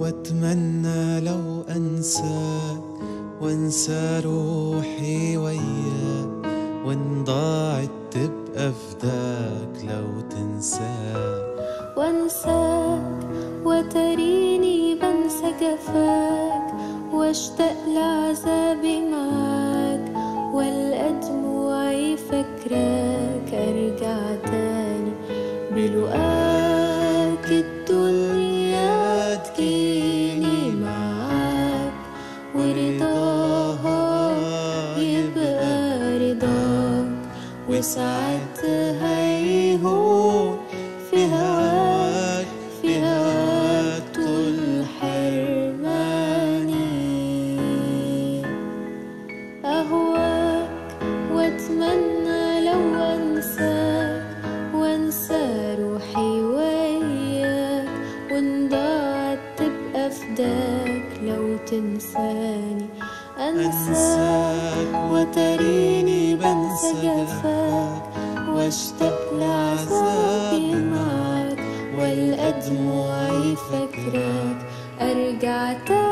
واتمنى لو انساك وانسى روحي وياك وان ضاعت تبقى فداك لو تنساك وانساك وتريني بنسى جفاك واشتاق لعذابي معاك والقى دموعي فاكراك ارجع تاني بلقاك الدنيا تجيني معاك ورضاها يبقى رضاك وساعتها يهون في هواك في هواك طول حرماني أهواك وأتمنى لو أنساك وأنسى روحي وياك وإن ضاعت تبقى فداك لو تنساني أنساك انساك وتريني بنسى جفاك واشتاق لعذابي معاك والقى دموعي فاكراك ارجع تاني